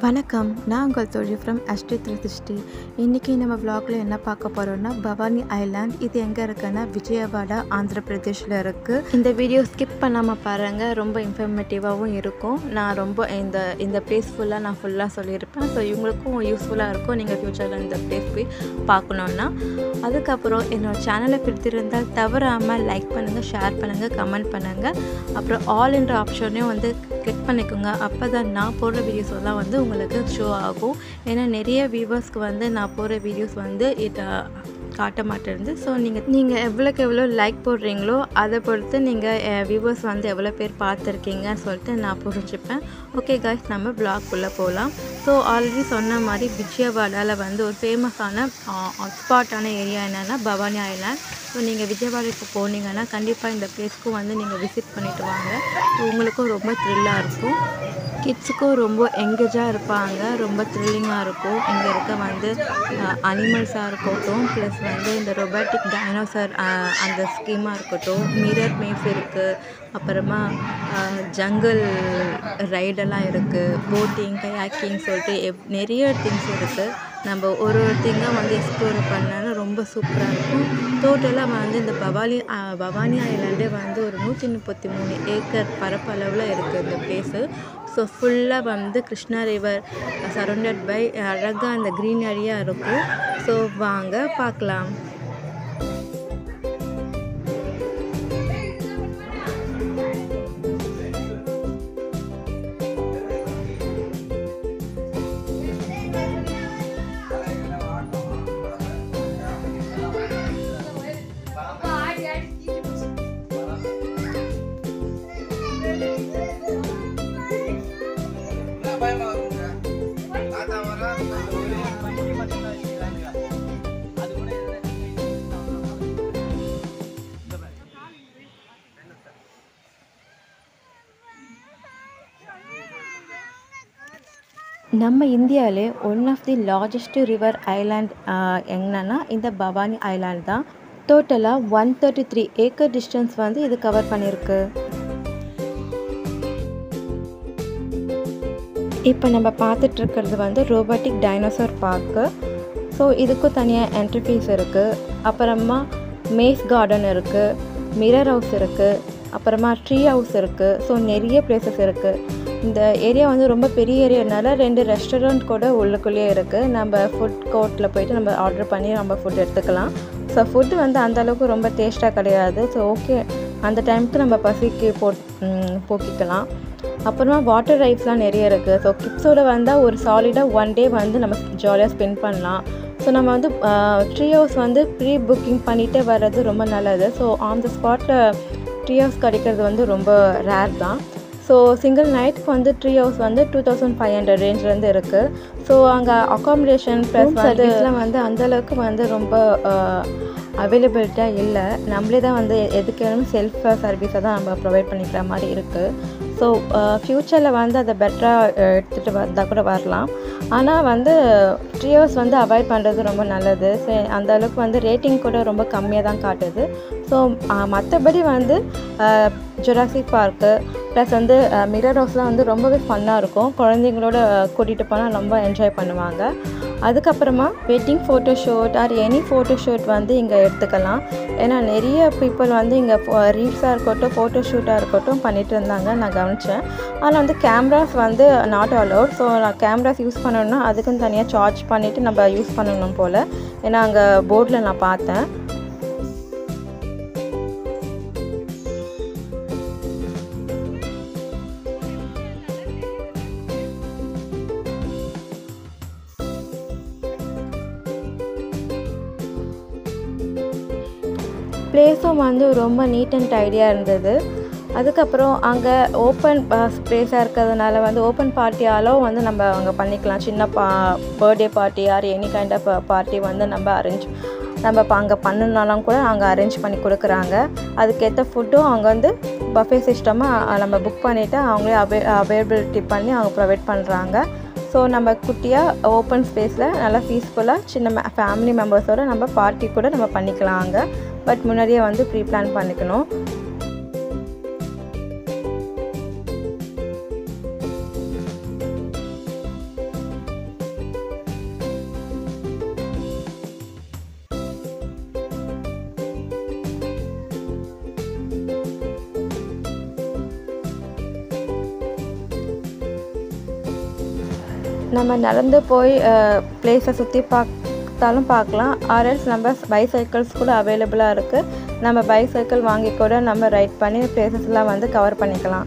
வணக்கம் நான் உங்கள் தோழி ஃப்ரம் அஷ்டி திருஷ்டி இன்றைக்கி நம்ம vlogல என்ன பார்க்க போகிறோம்னா பவானி ஐலாண்ட் இது எங்கே இருக்குன்னா விஜயவாடா ஆந்திர பிரதேஷில் இருக்குது இந்த வீடியோ ஸ்கிப் பண்ணாமல் பாருங்கள் ரொம்ப இன்ஃபர்மேட்டிவாகவும் இருக்கும் நான் ரொம்ப இந்த இந்த பிளேஸ் ஃபுல்லாக நான் ஃபுல்லாக சொல்லியிருப்பேன் ஸோ இவங்களுக்கும் யூஸ்ஃபுல்லாக இருக்கும் நீங்கள் ஃப்யூச்சரில் இந்த பிளேஸ் போய் பார்க்கணுன்னா அதுக்கப்புறம் என்னோட சேனலை பிடித்திருந்தால் தவறாமல் லைக் பண்ணுங்கள் ஷேர் பண்ணுங்கள் கமெண்ட் பண்ணுங்கள் அப்புறம் ஆல் என்ற ஆப்ஷனையும் வந்து கிளிக் பண்ணிக்கோங்க அப்போ தான் நான் போடுற வீடியோஸ் எல்லாம் வந்து உங்களுக்கு ஷோ ஆகும் ஏன்னா நிறைய வியூவர்ஸ்க்கு வந்து நான் போடுற வீடியோஸ் வந்து இதை காட்ட மாட்டேருந்து ஸோ நீங்கள் நீங்கள் எவ்வளோக்கு எவ்வளோ லைக் போடுறீங்களோ அதை பொறுத்து நீங்கள் வியூவர்ஸ் வந்து எவ்வளோ பேர் பார்த்துருக்கீங்கன்னு சொல்லிட்டு நான் புரிஞ்சுப்பேன் ஓகே காய்ஸ் நம்ம பிளாக்குள்ளே போகலாம் ஸோ ஆல்ரெடி சொன்ன மாதிரி விஜயவாடாவில் வந்து ஒரு ஃபேமஸான ஹாட்ஸ்பாட்டான ஏரியா என்னென்னா பவானி ஐலாண்ட் ஸோ நீங்கள் விஜயவாடாக்கு போனீங்கன்னா கண்டிப்பாக இந்த பிளேஸ்க்கும் வந்து நீங்கள் விசிட் பண்ணிட்டு வாங்க உங்களுக்கும் ரொம்ப த்ரில்லாக இருக்கும் கிட்ஸுக்கும் ரொம்ப எங்கேஜாக இருப்பாங்க ரொம்ப த்ரில்லிங்காக இருக்கும் இங்கே இருக்க வந்து அனிமல்ஸாக இருக்கட்டும் ப்ளஸ் வந்து இந்த ரொபாட்டிக் டைனோசர் அந்த ஸ்கீமாக இருக்கட்டும் மிரர் மேஃப் இருக்குது அப்புறமா ஜங்கிள் ரைடெல்லாம் இருக்குது போட்டிங் கயாக்கிங் சொல்லிட்டு எப் நிறைய திங்ஸ் இருக்குது நம்ம ஒரு ஒரு திங்காக வந்து எக்ஸ்ப்ளோர் பண்ணாலும் ரொம்ப சூப்பராக இருக்கும் டோட்டலாக வந்து இந்த பவானி பவானி ஐலாண்டே வந்து ஒரு நூற்றி முப்பத்தி மூணு ஏக்கர் பரப்பளவில் இருக்குது இந்த பிளேஸு ஸோ ஃபுல்லாக வந்து கிருஷ்ணா ரிவர் சரௌண்டட் பை அழகாக அந்த க்ரீனரியாக இருக்கும் ஸோ வாங்க பார்க்கலாம் நம்ம இந்தியாவிலே one of the largest river island என்னன்னா இந்த பவானி ஐலாண்ட் தான் டோட்டலாக one thirty three acre distance வந்து இது கவர் பண்ணியிருக்கு இப்போ நம்ம பார்த்துட்டு இருக்கிறது வந்து ரோபோட்டிக் டைனோசர் பார்க்கு ஸோ இதுக்கும் தனியாக என்ட்ரி ஃபீஸ் இருக்குது அப்புறமா மேஸ் கார்டன் இருக்குது மிரர் ஹவுஸ் இருக்குது அப்புறமா ட்ரீ ஹவுஸ் இருக்குது ஸோ நிறைய பிளேசஸ் இருக்குது இந்த ஏரியா வந்து ரொம்ப பெரிய ஏரியானால ரெண்டு ரெஸ்டாரண்ட் கூட உள்ளுக்குள்ளேயே இருக்குது நம்ம ஃபுட் கோர்ட்டில் போயிட்டு நம்ம ஆர்டர் பண்ணி நம்ம ஃபுட் எடுத்துக்கலாம் ஸோ ஃபுட்டு வந்து அந்தளவுக்கு ரொம்ப டேஸ்ட்டாக கிடையாது ஸோ ஓகே அந்த டைமுக்கு நம்ம பசிக்கு போட் போக்கிக்கலாம் அப்புறமா வாட்டர் ரைட்ஸ்லாம் நிறைய இருக்குது ஸோ கிட்ஸோடு வந்தால் ஒரு சாலிடாக ஒன் டே வந்து நம்ம ஜாலியாக ஸ்பெண்ட் பண்ணலாம் ஸோ நம்ம வந்து ட்ரீ ஹவுஸ் வந்து ப்ரீ புக்கிங் பண்ணிகிட்டே வர்றது ரொம்ப நல்லது ஸோ ஆன் த ஸ்பாட்டில் ட்ரீ ஹவுஸ் கிடைக்கிறது வந்து ரொம்ப ரேர் தான் ஸோ சிங்கிள் நைட்டுக்கு வந்து ட்ரீ ஹவுஸ் வந்து டூ தௌசண்ட் ஃபைவ் ஹண்ட்ரட் ரேஞ்ச்லேருந்து இருக்குது ஸோ அங்கே அகாமடேஷன் ப்ளஸ் சர்வீஸ்லாம் வந்து அந்தளவுக்கு வந்து ரொம்ப அவைலபிலிட்டியாக இல்லை நம்மளே தான் வந்து எதுக்கு வேணும் செல்ஃப் சர்வீஸை தான் நம்ம ப்ரொவைட் பண்ணிக்கிற மாதிரி இருக்குது ஸோ ஃப்யூச்சரில் வந்து அதை பெட்டராக எடுத்துகிட்டு வந்தால் கூட வரலாம் ஆனால் வந்து த்ரீ ஹவர்ஸ் வந்து அவாய்ட் பண்ணுறது ரொம்ப நல்லது ஸோ அந்த அளவுக்கு வந்து ரேட்டிங் கூட ரொம்ப கம்மியாக தான் காட்டுது ஸோ மற்றபடி வந்து ஜொராசிக் பார்க்கு ப்ளஸ் வந்து மிரர் ஹவுஸ்லாம் வந்து ரொம்பவே ஃபன்னாக இருக்கும் குழந்தைங்களோட கூட்டிகிட்டு போனால் ரொம்ப என்ஜாய் பண்ணுவாங்க அதுக்கப்புறமா wedding photo shoot or any photo shoot வந்து இங்கே எடுத்துக்கலாம் ஏன்னா நிறைய பீப்புள் வந்து இங்கே ரீல்ஸாக இருக்கட்டும் ஃபோட்டோ ஷூட்டாக இருக்கட்டும் பண்ணிகிட்டு இருந்தாங்க நான் கவனித்தேன் ஆனால் வந்து கேம்ராஸ் வந்து நாட் அலவுட் ஸோ நான் கேம்ராஸ் யூஸ் பண்ணணும்னா அதுக்குன்னு தனியாக சார்ஜ் பண்ணிவிட்டு நம்ம யூஸ் பண்ணணும் போல் ஏன்னா அங்கே போர்டில் நான் பார்த்தேன் பிளேஸும் வந்து ரொம்ப நீட் அண்ட் டைடியாக இருந்தது அதுக்கப்புறம் அங்கே ஓப்பன் ஸ்பேஸாக இருக்கிறதுனால வந்து ஓப்பன் பார்ட்டியாலும் வந்து நம்ம அங்கே பண்ணிக்கலாம் சின்ன பா birthday party or any kind of party வந்து நம்ம அரேஞ்ச் நம்ம இப்போ அங்கே பண்ணணுனாலும் கூட அங்கே அரேஞ்ச் பண்ணி கொடுக்குறாங்க அதுக்கேற்ற ஃபுட்டும் அங்கே வந்து பஃபே சிஸ்டமாக நம்ம புக் பண்ணிவிட்டு அவங்களே அவே அவைலபிலிட்டி பண்ணி அவங்க ப்ரொவைட் பண்ணுறாங்க ஸோ நம்ம குட்டியாக ஓப்பன் ஸ்பேஸில் நல்லா பீஸ்ஃபுல்லாக சின்ன ஃபேமிலி மெம்பர்ஸோடு நம்ம பார்ட்டி கூட நம்ம பண்ணிக்கலாம் அங்கே பட் முன்னாடியே வந்து ப்ரீ பிளான் பண்ணிக்கணும் நம்ம நடந்து போய் பிளேஸை சுற்றி பார்த்தாலும் பார்க்கலாம் ஆர்எல்ஸ் நம்ம பைசைக்கிள்ஸ் கூட அவைலபிளாக இருக்குது நம்ம பைசைக்கிள் வாங்கி கூட நம்ம ரைட் பண்ணி பிளேசஸ்லாம் வந்து கவர் பண்ணிக்கலாம்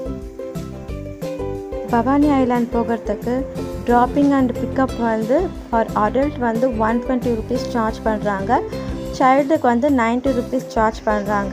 பவானி ஐலாண்ட் போகிறதுக்கு ட்ராப்பிங் அண்ட் பிக்கப் வந்து ஃபார் அடல்ட் வந்து ஒன் டுவெண்ட்டி ருபீஸ் சார்ஜ் பண்ணுறாங்க சைல்டுக்கு வந்து நைன்ட்டி ருபீஸ் சார்ஜ் பண்ணுறாங்க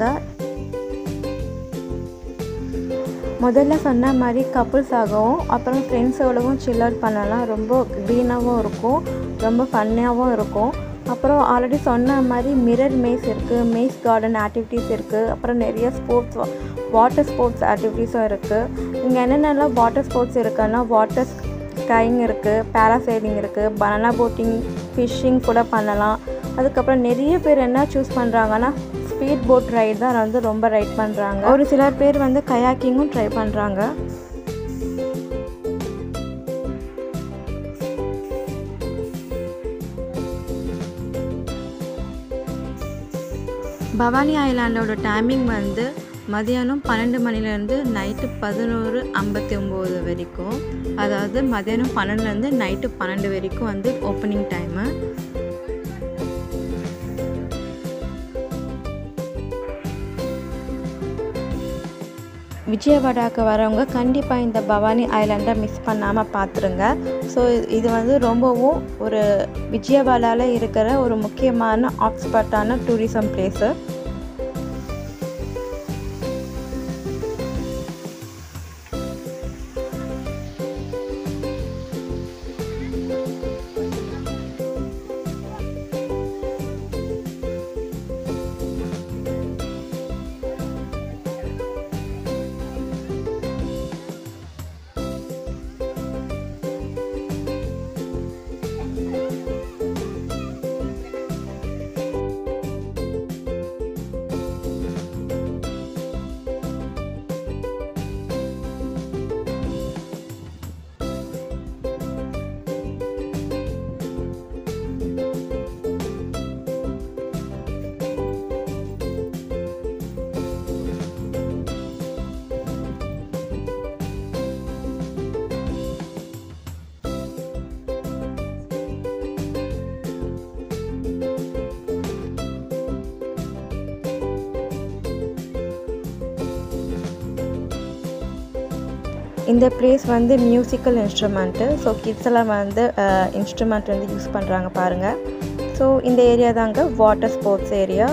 முதல்ல சொன்ன மாதிரி கப்புள்ஸ் ஆகவும் அப்புறம் ஃப்ரெண்ட்ஸோடவும் சில் அவுட் பண்ணலாம் ரொம்ப க்ரீனாகவும் இருக்கும் ரொம்ப ஃபன்னியாகவும் இருக்கும் அப்புறம் ஆல்ரெடி சொன்ன மாதிரி மிரர் மேஸ் இருக்குது மேஸ் கார்டன் ஆக்டிவிட்டீஸ் இருக்குது அப்புறம் நிறைய ஸ்போர்ட்ஸ் வாட்டர் ஸ்போர்ட்ஸ் ஆக்டிவிட்டீஸும் இருக்குது இங்கே என்னென்னலாம் வாட்டர் ஸ்போர்ட்ஸ் இருக்குன்னா வாட்டர் ஸ்கைங் இருக்குது பேராசைடிங் இருக்குது பனானா போட்டிங் ஃபிஷ்ஷிங் கூட பண்ணலாம் அதுக்கப்புறம் நிறைய பேர் என்ன சூஸ் பண்ணுறாங்கன்னா ஸ்பீட் போட் ரைட் தான் வந்து ரொம்ப ரைட் பண்ணுறாங்க ஒரு சிலர் பேர் வந்து கயாக்கிங்கும் ட்ரை பண்ணுறாங்க பவானி ஐலாண்டோட டைமிங் வந்து மதியானம் பன்னெண்டு மணிலேருந்து நைட்டு பதினோரு ஐம்பத்தி ஒம்பது வரைக்கும் அதாவது மதியானம் பன்னெண்டுலேருந்து நைட்டு பன்னெண்டு வரைக்கும் வந்து ஓப்பனிங் டைமு விஜயவாடாவுக்கு வரவங்க கண்டிப்பாக இந்த பவானி ஐலாண்டை மிஸ் பண்ணாமல் பார்த்துருங்க ஸோ இது வந்து ரொம்பவும் ஒரு விஜயவாடாவில் இருக்கிற ஒரு முக்கியமான ஹாட்ஸ்பாட்டான டூரிசம் பிளேஸு இந்த பிளேஸ் வந்து மியூசிக்கல் இன்ஸ்ட்ருமெண்ட்டு ஸோ கிட்ஸ் எல்லாம் வந்து இன்ஸ்ட்ருமெண்ட் வந்து யூஸ் பண்ணுறாங்க பாருங்கள் ஸோ இந்த ஏரியா தாங்க வாட்டர் ஸ்போர்ட்ஸ் ஏரியா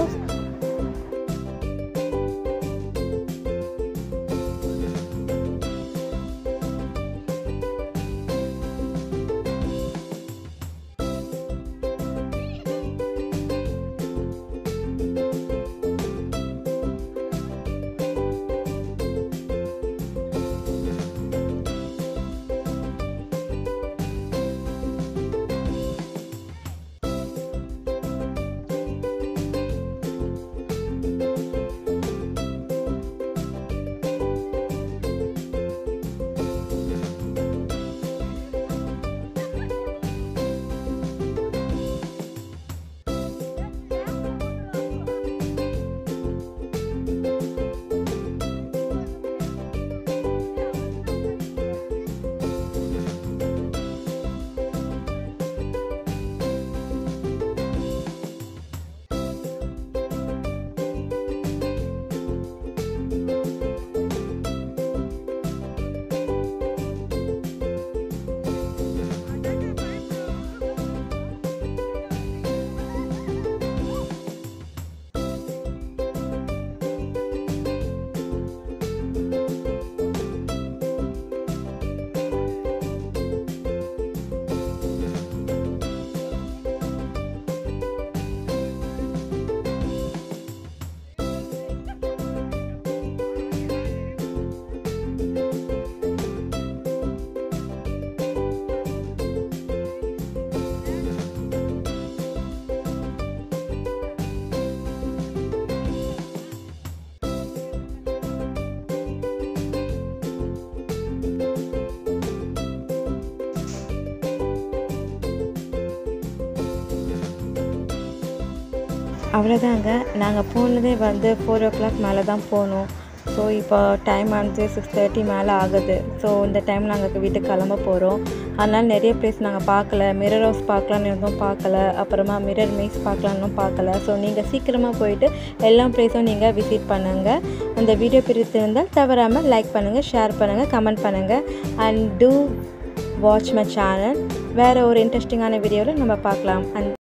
அவ்வளோதாங்க நாங்கள் போனதே வந்து ஃபோர் ஓ கிளாக் மேலே தான் போனோம் ஸோ இப்போ டைம் வந்து சிக்ஸ் தேர்ட்டி மேலே ஆகுது ஸோ இந்த டைம் நாங்கள் வீட்டுக்கு கிளம்ப போகிறோம் அதனால் நிறைய பிளேஸ் நாங்கள் பார்க்கல மிரர் ஹவுஸ் பார்க்கலான்னு இருந்தும் பார்க்கல அப்புறமா மிரர் மேக்ஸ் பார்க்கலான்னு பார்க்கல ஸோ நீங்கள் சீக்கிரமாக போயிட்டு எல்லா பிளேஸும் நீங்கள் விசிட் பண்ணுங்கள் அந்த வீடியோ பிடித்திருந்தால் தவறாமல் லைக் பண்ணுங்கள் ஷேர் பண்ணுங்கள் கமெண்ட் பண்ணுங்கள் and to watch my channel வேறு ஒரு இன்ட்ரெஸ்டிங்கான வீடியோவில் நம்ம பார்க்கலாம் அண்ட்